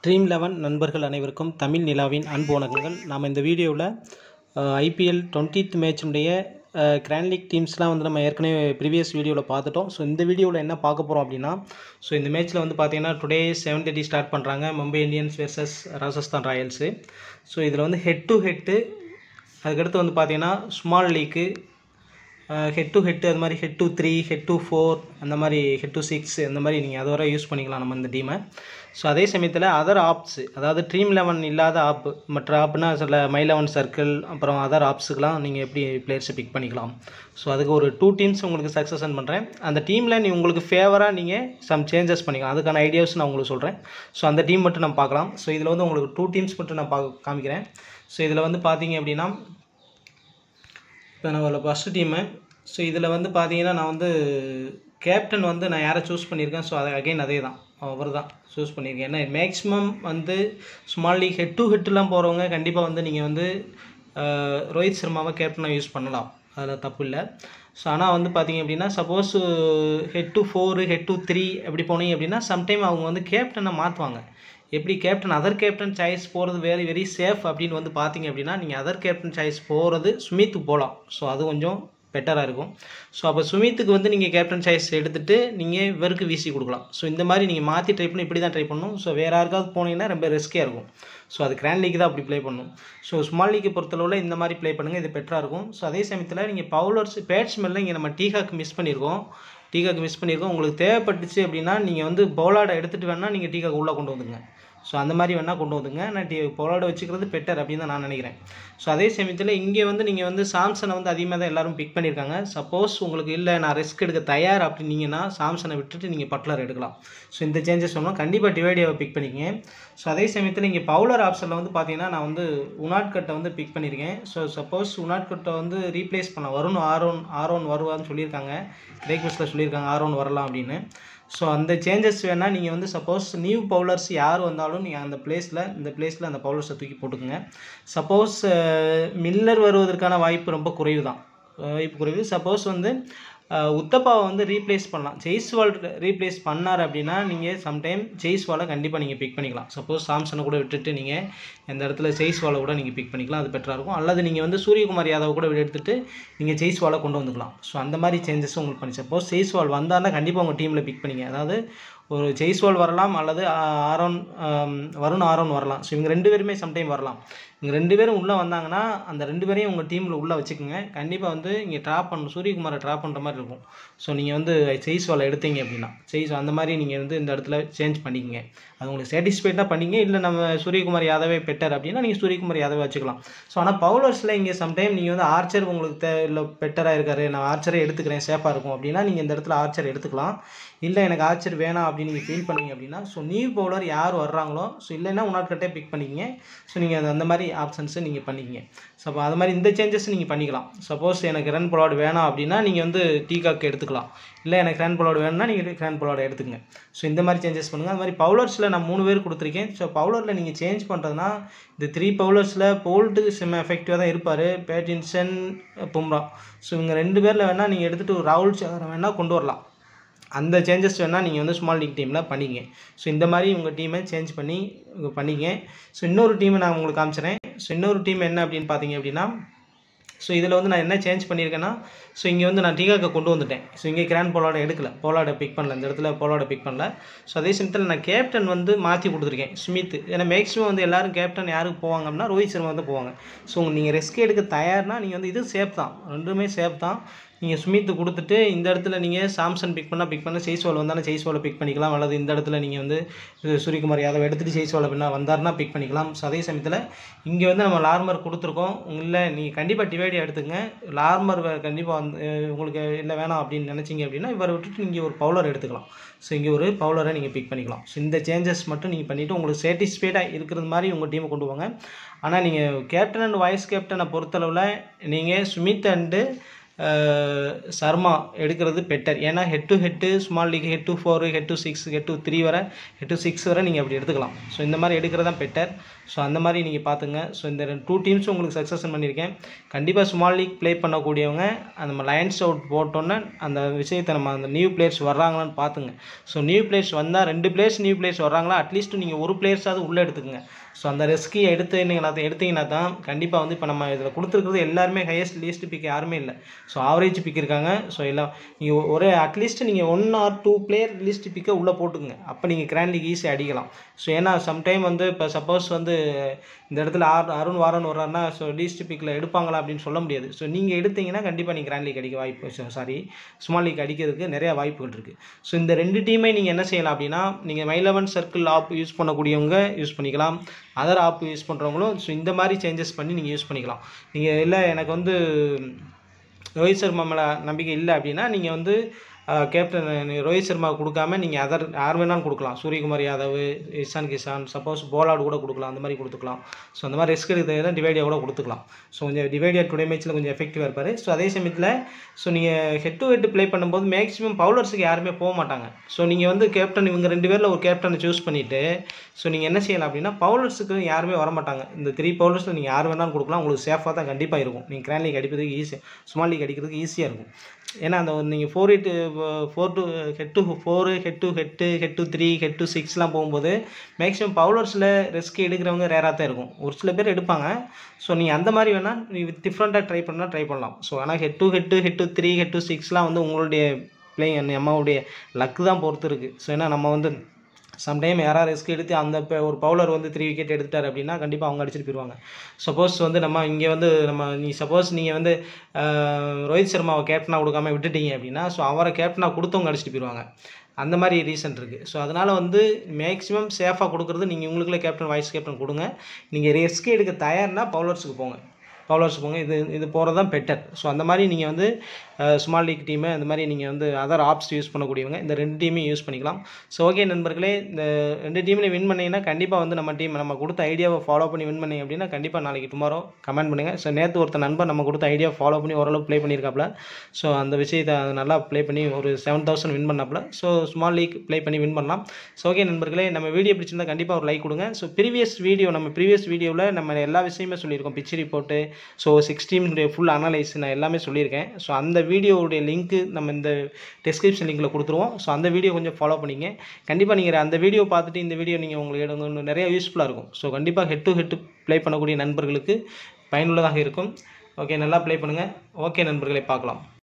dream eleven நண்பர்கள் அனைவருக்கும் தமிழ் நிலாவின் அன்பு வணக்கங்கள் நாம் இந்த வீடியோவில் ஐபிஎல் டுவெண்ட்டித் மேட்சினுடைய கிராண்ட் லீக் டீம்ஸ்லாம் வந்து நம்ம ஏற்கனவே ப்ரீவியஸ் வீடியோவில் பார்த்துட்டோம் ஸோ இந்த வீடியோவில் என்ன பார்க்க போகிறோம் அப்படின்னா ஸோ இந்த மேட்ச்சில் வந்து பார்த்தீங்கன்னா டுடே செவன் தேர்ட்டி ஸ்டார்ட் பண்ணுறாங்க Mumbai Indians versus Rajasthan Royals so இதில் வந்து ஹெட் டு ஹெட்டு அதுக்கடுத்து வந்து பார்த்தீங்கன்னா small league head to head அது மாதிரி head to three head to four அந்த மாதிரி ஹெட் டு சிக்ஸ் அந்த மாதிரி நீங்கள் அது வரை யூஸ் பண்ணிக்கலாம் நம்ம இந்த டீமை ஸோ அதே சமயத்தில் அதர் ஆப்ஸ் அதாவது ட்ரீம் லெவன் இல்லாத ஆப் மற்ற ஆப்னா சில மை லெவன் சர்க்கிள் அப்புறம் அதர் ஆப்ஸுக்கெலாம் நீங்கள் எப்படி பிளேயர்ஸை பிக் பண்ணிக்கலாம் ஸோ அதுக்கு ஒரு டூ டீம்ஸ் உங்களுக்கு சக்ஸஸன் பண்ணுறேன் அந்த டீமில் நீ உங்களுக்கு ஃபேவராக நீங்கள் சம் சேஞ்சஸ் பண்ணிக்கலாம் அதுக்கான ஐடியாஸ் நான் உங்களுக்கு சொல்கிறேன் ஸோ அந்த டீம் மட்டும் நம்ம பார்க்கலாம் ஸோ இதில் வந்து உங்களுக்கு டூ டீம்ஸ் மட்டும் நான் பா காமிக்கிறேன் ஸோ இதில் வந்து பார்த்தீங்க அப்படின்னா இப்போ நான் ஃபஸ்ட்டு டீமு ஸோ இதில் வந்து பார்த்தீங்கன்னா நான் வந்து கேப்டன் வந்து நான் யாரை சூஸ் பண்ணியிருக்கேன் ஸோ அதை அகைன் அதே தான் அவர் தான் சூஸ் பண்ணியிருக்கேன் ஏன்னா மேக்ஸிமம் வந்து ஸ்மால் லீக் ஹெட் டு ஹெட்டுலாம் போகிறவங்க கண்டிப்பாக வந்து நீங்கள் வந்து அஹ், ரோஹித் சர்மாவை கேப்டனாக யூஸ் பண்ணலாம் அதில் தப்பு இல்லை ஸோ ஆனால் வந்து பார்த்தீங்க அப்படின்னா suppose head to four head to three அப்படி போனீங்க அப்படின்னா சம்டைம் அவங்க வந்து கேப்டனை மாற்றுவாங்க எப்படி கேப்டன் அதர் கேப்டன் சாய்ஸ் போகிறது வெரி வெரி சேஃப் அப்படின்னு வந்து பார்த்தீங்க அப்படின்னா நீங்கள் அதர் கேப்டன் சாய்ஸ் போகிறது சுமித்துக்கு போகலாம் ஸோ அது கொஞ்சம் பெட்டராக இருக்கும் ஸோ அப்போ சுமித்துக்கு வந்து நீங்கள் கேப்டன் சாய்ஸ் எடுத்துகிட்டு நீங்கள் இவருக்கு வீசி கொடுக்கலாம் ஸோ இந்த மாதிரி நீங்கள் மாற்றி ட்ரை பண்ணி இப்படி தான் ட்ரை பண்ணணும் ஸோ வேறு யாருக்காவது போனீங்கன்னா ரொம்ப ரிஸ்கியாக இருக்கும் ஸோ அது கிராண்ட் லீக் தான் அப்படி ப்ளே பண்ணணும் ஸோ ஸ்மால் லீக்கை பொறுத்தளவில் இந்த மாதிரி ப்ளே பண்ணுங்கள் இது பெட்டராக இருக்கும் ஸோ அதே சமயத்தில் நீங்கள் பவுலர்ஸ் பேட்ஸ்மேனில் இங்கே நம்ம டீகாக் மிஸ் பண்ணியிருக்கோம் டீகாக் மிஸ் பண்ணியிருக்கோம் உங்களுக்கு தேவைப்பட்டுச்சு அப்படின்னா நீங்கள் வந்து பவுலாடை எடுத்துகிட்டு வேணால் நீங்கள் டீகாக் உள்ளே கொண்டு வந்துங்க ஸோ அந்த மாதிரி வேணால் கொண்டு வந்துங்க நான் டி பவுலாட வச்சுக்கிறது பெட்டர் அப்படின்னு தான் நான் நினைக்கிறேன் ஸோ அதே சமயத்தில் இங்கே வந்து நீங்கள் வந்து சாம்சனை வந்து அதிகமாக தான் எல்லாரும் பிக் பண்ணியிருக்காங்க சப்போஸ் உங்களுக்கு இல்லை நான் ரிஸ்க் எடுக்க தயார் அப்படின்னீங்கன்னா சாம்சனை விட்டுட்டு நீங்கள் பட்லர் எடுக்கலாம் ஸோ இந்த சேஞ்சஸ் சொன்னோம் கண்டிப்பாக டிவைடியாவை பிக் பண்ணிக்கங்க ஸோ அதே சமயத்தில் இங்கே பவுலர் ஆப்ஷனில் வந்து பார்த்தீங்கன்னா நான் வந்து உனாட் கட்டை வந்து பிக் பண்ணியிருக்கேன் ஸோ சப்போஸ் உனாட் கட்டை வந்து ரீப்ளேஸ் பண்ண வருண் ஆரோன் ஆரோன் வருவான்னு சொல்லியிருக்காங்க பிரேக்ஃபாஸ்ட்டில் சொல்லியிருக்காங்க ஆரோன் வரலாம் அப்படின்னு ஸோ அந்த சேஞ்சஸ் வேணால் நீங்கள் வந்து சப்போஸ் நியூ பவுலர்ஸ் யார் வந்தாலும் நீங்கள் அந்த பிளேஸில் இந்த பிளேஸில் அந்த பவுலர்ஸை தூக்கி போட்டுக்குங்க சப்போஸ் மில்லர் வருவதற்கான வாய்ப்பு ரொம்ப குறைவு தான் வாய்ப்பு குறைவு சப்போஸ் வந்து அஹ், உத்தப்பாவை வந்து ரீப்ளேஸ் பண்ணலாம் ஜெய்ஸ்வால் ரீப்ளேஸ் பண்ணார் அப்படின்னா நீங்கள் சம்டைம் ஜெய்ஸ்வாலை கண்டிப்பாக நீங்கள் பிக் பண்ணிக்கலாம் சப்போஸ் சாம்சனை கூட விட்டுட்டு நீங்கள் இந்த இடத்துல ஜெய்ஸ்வாலை கூட நீங்கள் பிக் பண்ணிக்கலாம் அது பெட்டராக இருக்கும் அல்லது நீங்கள் வந்து சூரியகுமார் யாதவ் கூட எடுத்துட்டு நீங்கள் ஜெய்ஸ்வாலை கொண்டு வந்துக்கலாம் ஸோ அந்த மாதிரி சேஞ்சஸும் உங்களுக்கு பண்ணி சப்போஸ் ஜெய்ஸ்வால் வந்தாருன்னா கண்டிப்பாக உங்கள் டீமில் பிக் பண்ணிங்க அதாவது ஒரு ஜெய்ஸ்வால் வரலாம் அல்லது ஆ- ஆரோன் ஆம், வருண் ஆரோன் வரலாம் ஸோ இவங்க ரெண்டு பேருமே சம்டைம் வரலாம் இவங்க ரெண்டு பேரும் உள்ளே வந்தாங்கன்னா அந்த ரெண்டு பேரையும் உங்கள் டீமில் உள்ளே வச்சுக்கோங்க கண்டிப்பாக வந்து இங்கே ட்ராப் பண்ண சூரியகுமாரை ட்ராப் பண்ணுற மாதிரி இருக்கும் ஸோ நீங்கள் வந்து ஜெய்ஸ்வாலை எடுத்தீங்க அப்படின்னா ஜெய்ஸ் அந்த மாதிரி நீங்கள் வந்து இந்த இடத்துல சேஞ்ச் பண்ணிக்கங்க அது உங்களுக்கு சாட்டிஸ்ஃபைடாக பண்ணிங்க இல்லை நம்ம சூரியகுமார் யாதவே பெட்டர் அப்படின்னா நீங்கள் சூரியகுமார் யாதவை வச்சுக்கலாம் ஸோ ஆனால் பவுலர்ஸில் இங்கே சம்டைம் நீங்கள் வந்து ஆர்ச்சர் உங்களுக்கு தே இல்லை பெட்டராக இருக்காரு நான் ஆர்ச்சரே எடுத்துக்கிறேன் சேஃபாக இருக்கும் அப்படின்னா நீங்கள் இந்த இடத்துல ஆர்ச்சர் எடுத்துக்கலாம் இல்லை எனக்கு ஆர்ச்சர் வேணாம் அப்படின்னு நீங்கள் ஃபீல் பண்ணீங்க அப்படின்னா ஸோ நியூ பவுலர் யார் வர்றாங்களோ ஸோ இல்லைன்னா உன்னாட்கட்டே பிக் பண்ணிக்கங்க ஸோ நீங்கள் அந்த- அந்த மாதிரி ஆப்ஷன்ஸை நீங்கள் பண்ணிக்கங்க ஸோ அப்போ அது மாதிரி இந்த சேஞ்சஸ் நீங்கள் பண்ணிக்கலாம் சப்போஸ் எனக்கு ரன் பொலாட் வேணாம் அப்படின்னா நீங்கள் வந்து டீகாக் எடுத்துக்கலாம் இல்லை எனக்கு ரன் பொலாட் வேணும்னா நீங்கள் ரன் பொலாட் எடுத்துக்கங்க ஸோ இந்த மாதிரி சேஞ்சஸ் பண்ணுங்கள் அது மாதிரி பவுலர்ஸில் நான் மூணு பேர் கொடுத்துருக்கேன் ஸோ பவுலரில் நீங்கள் சேஞ்ச் பண்ணுறதுனா இந்த த்ரீ பவுலர்ஸில் போல்ட்டு செம்ம எஃபெக்டிவாக தான் இருப்பார் பேட்டின்சன் பும்ரா ஸோ இவங்க ரெண்டு பேரில் வேணால் நீங்கள் எடுத்துகிட்டு ஒரு ராகுல் சகரை வேணால் கொண்டு வரலாம் அந்த சேஞ்சஸ் வேணால் நீங்கள் வந்து ஸ்மால் லீக் டீமில் பண்ணிங்க ஸோ இந்த மாதிரி உங்கள் டீமை சேஞ்ச் பண்ணி உங்க பண்ணிங்க ஸோ இன்னொரு டீமை நான் உங்களுக்கு காமிச்சிறேன் ஸோ இன்னொரு டீம் என்ன அப்படின்னு பார்த்தீங்க அப்படின்னா ஸோ இதில் வந்து நான் என்ன சேஞ்ச் பண்ணியிருக்கேன்னா ஸோ இங்கே வந்து நான் டீகாக்கை கொண்டு வந்துட்டேன் ஸோ இங்கே கிராண்ட் போலாட எடுக்கல போலாட பிக் பண்ணல இந்த இடத்துல போலாட பிக் பண்ணல ஸோ அதே சமயத்தில் நான் கேப்டன் வந்து மாற்றி கொடுத்துருக்கேன் ஸ்மித் ஏன்னா மேக்ஸிமம் வந்து எல்லாரும் கேப்டன் யாருக்கு போவாங்க அப்படின்னா ரோஹித் சர்மா வந்து போவாங்க ஸோ நீங்கள் ரிஸ்க் எடுக்க தயார்னா நீங்கள் வந்து இது சேஃப் தான் ரெண்டுமே சேஃப் தான் நீங்கள் ஸ்மித்து கொடுத்துட்டு இந்த இடத்துல நீங்கள் சாம்சன் பிக் பண்ணால் பிக் பண்ண ஜெய்ஸ்வால் வந்தாலும் ஜெய்ஸ்வாலை பிக் பண்ணிக்கலாம் அல்லது இந்த இடத்துல நீங்கள் வந்து இது சூரியகுமார் யாதவ் எடுத்துகிட்டு ஜெய்ஸ்வாலை பின்னா வந்தாருன்னா பிக் பண்ணிக்கலாம் ஸோ அதே சமயத்தில் இங்கே வந்து நம்ம லார்மர் கொடுத்துருக்கோம் இல்லை நீங்கள் கண்டிப்பாக டிவைடி எடுத்துங்க லார்மர் கண்டிப்பாக வந்து அஹ், உங்களுக்கு இல்லை வேணாம் அப்படின்னு நினச்சிங்க அப்படின்னா இவரை விட்டுட்டு நீங்கள் ஒரு பவுலர் எடுத்துக்கலாம் ஸோ இங்கே ஒரு பவுலரை நீங்கள் பிக் பண்ணிக்கலாம் ஸோ இந்த சேஞ்சஸ் மட்டும் நீங்கள் பண்ணிவிட்டு உங்களுக்கு சாட்டிஸ்ஃபைடாக இருக்கிறது மாதிரி உங்கள் டீமை கொண்டு வாங்க ஆனால் நீங்கள் கேப்டன் அண்ட் வைஸ் கேப்டனை பொறுத்தளவில் நீங்கள் சுமித் அண்டு சர்மா எடுக்கிறது பெட்டர் ஏன்னா head to head small league head to four head to six head to three வரை ஹெட் டு சிக்ஸ் வரை நீங்கள் அப்படி எடுத்துக்கலாம் ஸோ இந்த மாதிரி எடுக்கிறது தான் பெட்டர் ஸோ அந்த மாதிரி நீங்கள் பார்த்துங்க ஸோ இந்த டூ டீம்ஸும் உங்களுக்கு சக்ஸஸ் பண்ணியிருக்கேன் கண்டிப்பாக ஸ்மால் லீக் ப்ளே பண்ணக்கூடியவங்க அந்த லயன்ஸ் அவுட் போட்டோன்னே அந்த விஷயத்தை நம்ம அந்த நியூ பிளேயர்ஸ் வர்றாங்களான்னு பார்த்துங்க ஸோ நியூ பிளேயர்ஸ் வந்தால் ரெண்டு பிளேயர்ஸ் நியூ பிளேயர்ஸ் வர்றாங்களா அட்லீஸ்ட் நீங்கள் ஒரு பிளேயர்ஸாவது உள்ளே எடுத்துக்கங்க ஸோ அந்த ரிஸ்கி எடுத்து நீங்கள் எடுத்தீங்கன்னா தான் கண்டிப்பாக வந்து இப்போ நம்ம இதில் கொடுத்துருக்கிறது எல்லாருமே ஹையஸ்ட் லீஸ்ட் பிக் யாருமே இல்லை ஸோ ஆவரேஜ் பிக் இருக்காங்க ஸோ எல்லாம் நீங்கள் ஒரே அட்லீஸ்ட் நீங்கள் one or two player least பிக்கை உள்ளே போட்டுக்குங்க அப்போ நீங்கள் கிராண்ட் லீக் ஈஸியாக அடிக்கலாம் ஸோ ஏன்னா சம்டைம் வந்து இப்போ சப்போஸ் வந்து இந்த இடத்துல ஆர் அருண் வாரன் வர்றாருன்னா ஸோ லீஸ்ட் பிக்கில் எடுப்பாங்களா அப்படின்னு சொல்ல முடியாது ஸோ நீங்கள் எடுத்தீங்கன்னா கண்டிப்பாக நீங்கள் கிராண்ட் லீக் அடிக்க வாய்ப்பு சாரி ஸ்மால் லீக் அடிக்கிறதுக்கு நிறைய வாய்ப்புகள் இருக்குது ஸோ இந்த ரெண்டு டீமை நீங்கள் என்ன செய்யலாம் அப்படின்னா நீங்கள் My Eleven Circle app use பண்ணக்கூடியவங்க யூஸ் பண்ணிக்கலாம் அதர் ஆப் யூஸ் பண்ணுறவங்களும் ஸோ இந்த மாதிரி சேஞ்சஸ் பண்ணி நீங்கள் யூஸ் பண்ணிக்கலாம் நீங்கள் இல்லை எனக்கு வந்து ரோஹித் சர்மா மேலே நம்பிக்கை இல்லை அப்படின்னா நீங்கள் வந்து கேப்டன் ரோஹித் சர்மா கொடுக்காம நீங்கள் அதர் யார் வேணாலும் கொடுக்கலாம் சூரியகுமார் யாதவ் இஷான் கிஷான் சப்போஸ் போலாடு கூட கொடுக்கலாம் அந்த மாதிரி கொடுத்துக்கலாம் ஸோ அந்த மாதிரி ரிஸ்க் எடுத்து டிவைடியாக கூட கொடுத்துக்கலாம் ஸோ கொஞ்சம் டிவைடியா டுடே மேட்ச்சில் கொஞ்சம் எஃபெக்டிவாக இருப்பார் ஸோ அதே சமயத்தில் ஸோ நீங்கள் ஹெட் டு ஹெட் ப்ளே பண்ணும்போது மேக்ஸிமம் பவுலர்ஸுக்கு யாருமே போக மாட்டாங்க ஸோ நீங்கள் வந்து கேப்டன் இவங்க ரெண்டு பேரில் ஒரு கேப்டனை சூஸ் பண்ணிவிட்டு ஸோ நீங்கள் என்ன செய்யலாம் அப்படின்னா பவுலர்ஸுக்கு யாருமே வர மாட்டாங்க இந்த த்ரீ பவுலர்ஸில் நீங்கள் யார் வேணாலும் கொடுக்கலாம் உங்களுக்கு சேஃபாக தான் கண்டிப்பாக இருக்கும் நீங்கள் கிராண்ட் லீக் அடிப்பதுக்கு ஈஸி ஸ்மால் லீக் அடிக்கிறதுக்கு ஈஸியாக இருக்கும் ஏன்னா அந்த நீங்கள் four eight four to head to four head to head head to three head to சிக்ஸ்லாம் போகும்போது மேக்ஸிமம் பவுலர்ஸில் ரிஸ்க் எடுக்கிறவங்க ரேராக தான் இருக்கும் ஒரு சில பேர் எடுப்பாங்க ஸோ நீங்கள் அந்த மாதிரி வேணால் நீ டிஃப்ரெண்ட்டாக ட்ரை பண்ணால் ட்ரை பண்ணலாம் ஸோ ஆனால் head to head head to three head to சிக்ஸ்லாம் வந்து உங்களுடைய பிளே நம்மளுடைய லக்கு தான் பொறுத்து இருக்குது ஸோ ஏன்னா நம்ம வந்து சம்டைம் யாராவது ரிஸ்க் எடுத்து அந்த இப்போ ஒரு பவுலர் வந்து த்ரீ விக்கெட் எடுத்துட்டார் அப்படின்னா கண்டிப்பாக அவங்க அடிச்சுட்டு போயிடுவாங்க சப்போஸ் வந்து நம்ம இங்கே வந்து நம்ம நீ சப்போஸ் நீங்கள் வந்து ரோஹித் சர்மாவை கேப்டனாக கொடுக்காம விட்டுட்டீங்க அப்படின்னா ஸோ அவரை கேப்டனாக கொடுத்தவங்க அடிச்சுட்டு போயிடுவாங்க அந்த மாதிரி ரீசன் இருக்குது ஸோ அதனால் வந்து மேக்ஸிமம் சேஃபாக கொடுக்குறது நீங்கள் உங்களுக்குள்ளே கேப்டன் வைஸ் கேப்டன் கொடுங்க நீங்கள் ரிஸ்க் எடுக்க தயார்னா பவுலர்ஸுக்கு போங்க பவுலர்ஸ் போங்க இது இது போகிறது தான் பெட்டர் ஸோ அந்த மாதிரி நீங்கள் வந்து ஸ்மால் லீக் டீமு அந்த மாதிரி நீங்கள் வந்து அதர் ஆப்ஸ் யூஸ் பண்ணக்கூடியவங்க இந்த ரெண்டு டீமையும் யூஸ் பண்ணிக்கலாம் ஸோ ஓகே நண்பர்களே இந்த ரெண்டு டீமில் வின் பண்ணிங்கன்னா கண்டிப்பாக வந்து நம்ம டீம் நம்ம கொடுத்த ஐடியாவை ஃபாலோ பண்ணி வின் பண்ணீங்க அப்படின்னா கண்டிப்பாக நாளைக்கு டுமாரோ கமெண்ட் பண்ணுங்கள் ஸோ நேற்று ஒருத்தர் நண்பர் நம்ம கொடுத்த ஐடியா ஃபாலோ பண்ணி ஓரளவு ப்ளே பண்ணியிருக்காப்புல ஸோ அந்த விஷயத்தை நல்லா ப்ளே பண்ணி ஒரு செவன் தௌசண்ட் வின் பண்ணாப்புல ஸோ ஸ்மால் லீக் ப்ளே பண்ணி வின் பண்ணலாம் ஸோ ஓகே நண்பர்களே நம்ம வீடியோ பிடிச்சிருந்தா கண்டிப்பாக ஒரு லைக் கொடுங்க ஸோ ப்ரீவியஸ் வீடியோ நம்ம ப்ரீவியஸ் வீடியோவில் நம்ம எல்லா விஷயமே சொல்லியிருக்கோம் பிச் ரிப்போர்ட்டு ஸோ சிக்ஸ்டீனுடைய ஃபுல் அனலைஸ் நான் எல்லாமே சொல்லியிருக்கேன் ஸோ அந்த வீடியோவுடைய லிங்க்கு நம்ம இந்த டிஸ்கிரிப்ஷன் லிங்கில் கொடுத்துருவோம் ஸோ அந்த வீடியோ கொஞ்சம் ஃபாலோ பண்ணிங்க கண்டிப்பாக நீங்கள் அந்த வீடியோ பார்த்துட்டு இந்த வீடியோ நீங்கள் உங்களுக்கு இன்னும் நிறைய யூஸ்ஃபுல்லாக இருக்கும் ஸோ கண்டிப்பாக ஹெட் டு ஹெட் ப்ளே பண்ணக்கூடிய நண்பர்களுக்கு பயனுள்ளதாக இருக்கும் ஓகே நல்லா ப்ளே பண்ணுங்கள் ஓகே நண்பர்களை பார்க்கலாம்